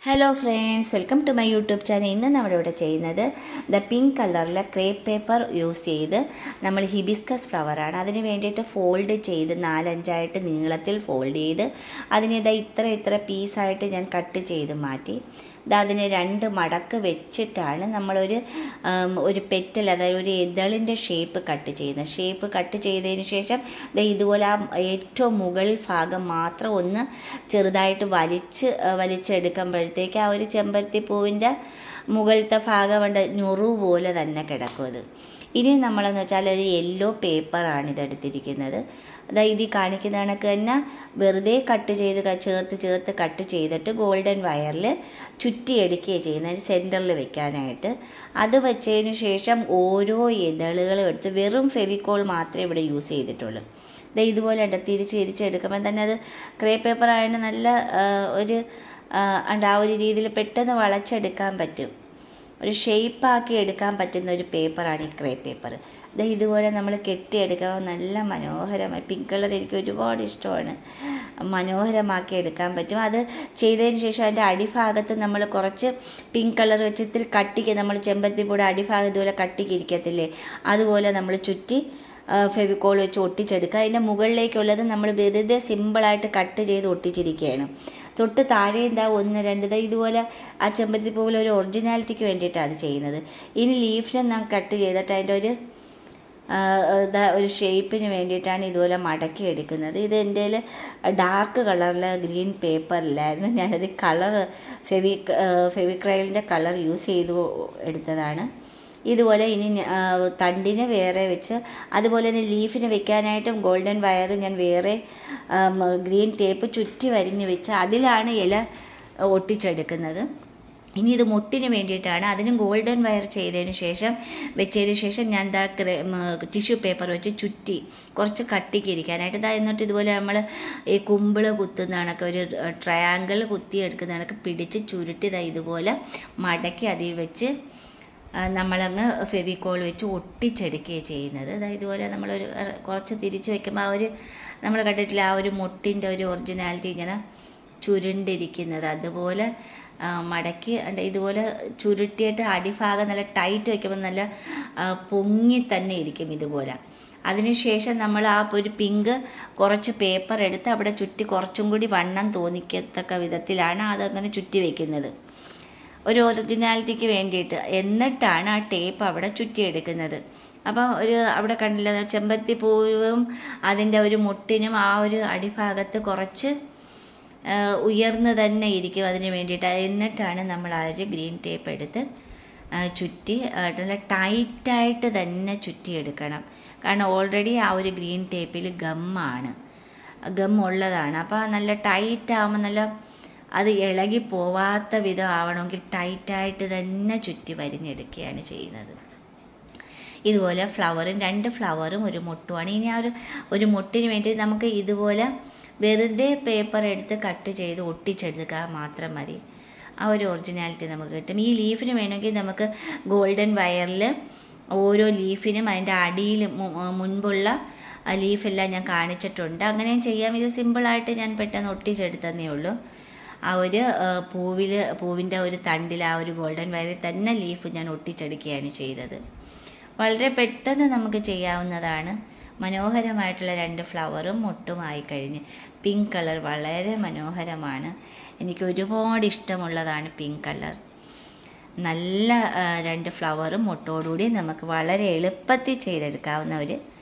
hello friends welcome to my YouTube channel ഇന്ന് നമ്മളിവിടെ ചെയ്യുന്നത് ദ പിങ്ക് കളറിലെ ക്രേപ്പ് പേപ്പർ യൂസ് ചെയ്ത് നമ്മൾ ഹിബിസ്കസ് ഫ്ലവറാണ് അതിന് വേണ്ടിയിട്ട് ഫോൾഡ് ചെയ്ത് നാലഞ്ചായിട്ട് നീളത്തിൽ ഫോൾഡ് ചെയ്ത് അതിനെ ഇതാ ഇത്ര ഇത്ര പീസായിട്ട് ഞാൻ കട്ട് ചെയ്ത് മാറ്റി ഇത് അതിന് രണ്ട് മടക്ക് വെച്ചിട്ടാണ് നമ്മളൊരു ആം, ഒരു പെറ്റൽ അതായത് ഒരു എതളിൻ്റെ ഷേപ്പ് കട്ട് ചെയ്യുന്നത് ഷേപ്പ് കട്ട് ചെയ്തതിന് ശേഷം ദേ ഇതുപോലെ ആ ഏറ്റവും മുകൾ ഭാഗം മാത്രം ഒന്ന് ചെറുതായിട്ട് വലിച്ച് ആ, വലിച്ചെടുക്കുമ്പോഴത്തേക്ക് ആ ഒരു ചെമ്പരത്തി പൂവിൻ്റെ മുകളിലത്തെ ഭാഗം കൊണ്ട് ഞുറു പോലെ തന്നെ കിടക്കും അത് ഇനി നമ്മളെന്ന് വെച്ചാൽ ഒരു യെല്ലോ പേപ്പറാണ് ഇതെടുത്തിരിക്കുന്നത് അതായത് ഇതിൽ കാണിക്കുന്ന കണക്ക് തന്നെ വെറുതെ കട്ട് ചെയ്ത് ക- ചേർത്ത് ചേർത്ത് കട്ട് ചെയ്തിട്ട് ഗോൾഡൻ വയറിൽ ചുറ്റിയെടുക്കുകയാണ് ചെയ്യുന്നത് സെൻറ്ററിൽ വെക്കാനായിട്ട് അത് വെച്ചതിന് ശേഷം ഓരോ ഇതളുകളും എടുത്ത് വെറും ഫെവിക്കോൾ മാത്രമേ ഇവിടെ യൂസ് ചെയ്തിട്ടുള്ളൂ ദേ ഇതുപോലെ ഉണ്ട് തിരിച്ച് തിരിച്ചെടുക്കുമ്പോൾ തന്നെ അത് ക്രേ പേപ്പർ ആയതുകൊണ്ട് നല്ല ആ, ഒരു ആ, ഉണ്ട് ആ ഒരു രീതിയിൽ പെട്ടെന്ന് വളച്ചെടുക്കാൻ പറ്റും ഒരു ഷേപ്പാക്കി എടുക്കാൻ പറ്റുന്ന ഒരു പേപ്പറാണ് ഈ ക്രേ പേപ്പർ ഇത് ഇതുപോലെ നമ്മൾ കെട്ടിയെടുക്കാൻ നല്ല മനോഹരമായി പിങ്ക് കളർ എനിക്ക് ഒരുപാട് ഇഷ്ടമാണ് മനോഹരമാക്കി എടുക്കാൻ പറ്റും അത് ചെയ്തതിന് ശേഷം അതിൻ്റെ അടിഭാഗത്ത് നമ്മൾ കുറച്ച് പിങ്ക് കളർ വെച്ച് ഇത്തിരി കട്ടിക്ക് നമ്മൾ ചെമ്പരത്തിപ്പൂടെ അടിഭാഗം ഇതുപോലെ കട്ടിക്ക് ഇരിക്കത്തില്ലേ അതുപോലെ നമ്മൾ ചുറ്റി ഫെവിക്കോൾ വെച്ച് ഒട്ടിച്ചെടുക്കുക അതിൻ്റെ മുകളിലേക്കുള്ളത് നമ്മൾ വെറുതെ സിമ്പിളായിട്ട് കട്ട് ചെയ്ത് ഒട്ടിച്ചിരിക്കുകയാണ് തൊട്ട് താഴെ എന്താ ഒന്ന് രണ്ട് ദാ ഇതുപോലെ ആ ചെമ്പരത്തി പോലെ ഒരു ഒറിജിനാലിറ്റിക്ക് വേണ്ടിയിട്ടാണ് അത് ചെയ്യുന്നത് ഇനി ലീഫിനെ നാം കട്ട് ചെയ്തിട്ട് അതിൻ്റെ ഒരു ആ, ദാ ഒരു ഷേപ്പിന് വേണ്ടിയിട്ടാണ് ഇതുപോലെ മടക്കി എടുക്കുന്നത് ഇത് എൻ്റെ ഡാർക്ക് കളറിലെ ഗ്രീൻ പേപ്പറിലായിരുന്നു ഞാനത് കളർ ഫെവി ഫെവിക്രൈലിൻ്റെ കളർ യൂസ് ചെയ്ത് എടുത്തതാണ് ഇതുപോലെ ഇനി ഞ- ആ, തണ്ടിന് വേറെ വെച്ച് അതുപോലെ തന്നെ ലീഫിന് വെക്കാനായിട്ടും ഗോൾഡൻ വയർ ഞാൻ വേറെ ആം, ഗ്രീൻ ടേപ്പ് ചുറ്റി വരിഞ്ഞ് വെച്ച് അതിലാണ് ഇല ഒട്ടിച്ചെടുക്കുന്നത് ഇനി ഇത് മുട്ടിന് വേണ്ടിയിട്ടാണ് അതിനും ഗോൾഡൻ വയർ ചെയ്തതിന് ശേഷം വെച്ചതിന് ശേഷം ഞാൻ ദാ ടിഷ്യൂ പേപ്പർ വെച്ച് ചുറ്റി കുറച്ച് കട്ടിക്ക് ഇരിക്കാനായിട്ട് ഇതാ എന്നിട്ട് ഇതുപോലെ നമ്മൾ ഈ കുമ്പിള് കുത്തുന്ന കണക്ക് ഒരു ട്രയാങ്കിൾ കുത്തി എടുക്കുന്ന കണക്ക് പിടിച്ച് ചുരുട്ടി ഇതാ ഇതുപോലെ മടക്കി അതിൽ വെച്ച് ആ, നമ്മളങ്ങ് ഫെവിക്കോൾ വെച്ച് ഒട്ടിച്ചെടുക്കുകയാണ് ചെയ്യുന്നത് അതായത് ഇതുപോലെ നമ്മളൊരു അഹ് കുറച്ച് തിരിച്ച് വെക്കുമ്പോൾ ആ ഒരു നമ്മൾ കണ്ടിട്ടില്ല ആ ഒരു മുട്ടിൻ്റെ ഒരു ഒറിജിനാലിറ്റി ഇങ്ങനെ ചുരുണ്ടിരിക്കുന്നത് അതുപോലെ ആ, മടക്കി ഉണ്ട് ഇതുപോലെ ചുരുട്ടിയിട്ട് അടിഭാഗം നല്ല ടൈറ്റ് വയ്ക്കുമ്പോൾ നല്ല ആ, പൊങ്ങി തന്നെ ഇരിക്കും ഇതുപോലെ അതിനുശേഷം നമ്മൾ ആ ഒരു പിങ്ക് കുറച്ച് പേപ്പർ എടുത്ത് അവിടെ ചുറ്റി കുറച്ചും കൂടി വണ്ണം തോന്നിക്കത്തക്ക വിധത്തിലാണ് അതങ്ങനെ ചുറ്റി വെക്കുന്നത് ഒരു ഒറിജിനാലിറ്റിക്ക് വേണ്ടിയിട്ട് എന്നിട്ടാണ് ആ ടേപ്പ് അവിടെ ചുറ്റിയെടുക്കുന്നത് അപ്പോൾ ഒരു അവിടെ കണ്ടില്ല ചെമ്പരത്തി പൂവും അതിൻ്റെ ഒരു മുട്ടിനും ആ ഒരു അടിഭാഗത്ത് കുറച്ച് ആ, ഉയർന്ന് തന്നെ ഇരിക്കും അതിന് വേണ്ടിയിട്ട് എന്നിട്ടാണ് നമ്മൾ ആ ഒരു ഗ്രീൻ ടേപ്പ് എടുത്ത് ആ, ചുറ്റി ആ, നല്ല ടൈറ്റായിട്ട് തന്നെ ചുറ്റിയെടുക്കണം കാരണം ഓൾറെഡി ആ ഒരു ഗ്രീൻ ടേപ്പിൽ ഗമ്മാണ് ഗം ഉള്ളതാണ് അപ്പോൾ നല്ല ടൈറ്റ് ആകുമ്പോൾ നല്ല അത് ഇളകി പോവാത്ത വിധം ആവണമെങ്കിൽ ടൈറ്റായിട്ട് തന്നെ ചുറ്റി വരിഞ്ഞെടുക്കുകയാണ് ചെയ്യുന്നത് ഇതുപോലെ ഫ്ലവറും രണ്ട് ഫ്ലവറും ഒരു മുട്ടുമാണ് ഇനി ആ ഒരു ഒരു മുട്ടിന് വേണ്ടി നമുക്ക് ഇതുപോലെ വെറുതെ പേപ്പർ എടുത്ത് കട്ട് ചെയ്ത് ഒട്ടിച്ചെടുക്കുക മാത്രം മതി ആ ഒരു ഒറിജിനാലിറ്റി നമുക്ക് കിട്ടും ഈ ലീഫിന് വേണമെങ്കിൽ നമുക്ക് ഗോൾഡൻ വയറിൽ ഓരോ ലീഫിനും അതിൻ്റെ അടിയിൽ മുൻപുള്ള ആ ലീഫെല്ലാം ഞാൻ കാണിച്ചിട്ടുണ്ട് അങ്ങനെയും ചെയ്യാം ഇത് സിമ്പിളായിട്ട് ഞാൻ പെട്ടെന്ന് ഒട്ടിച്ചെടുത്തതേ ഉള്ളൂ ആ ഒരു പൂവിൽ പൂവിൻ്റെ ഒരു തണ്ടിൽ ആ ഒരു ഗോൾഡൻ വയറിൽ തന്നെ ലീഫ് ഞാൻ ഒട്ടിച്ചെടുക്കുകയാണ് ചെയ്തത് വളരെ പെട്ടെന്ന് നമുക്ക് ചെയ്യാവുന്നതാണ് മനോഹരമായിട്ടുള്ള രണ്ട് ഫ്ലവറും മുട്ടുമായി കഴിഞ്ഞ് പിങ്ക് കളർ വളരെ മനോഹരമാണ് എനിക്ക് ഒരുപാട് ഇഷ്ടമുള്ളതാണ് പിങ്ക് കളർ നല്ല ആ, രണ്ട് ഫ്ലവറും മുട്ടോടുകൂടി നമുക്ക് വളരെ എളുപ്പത്തിൽ ചെയ്തെടുക്കാവുന്ന ഒരു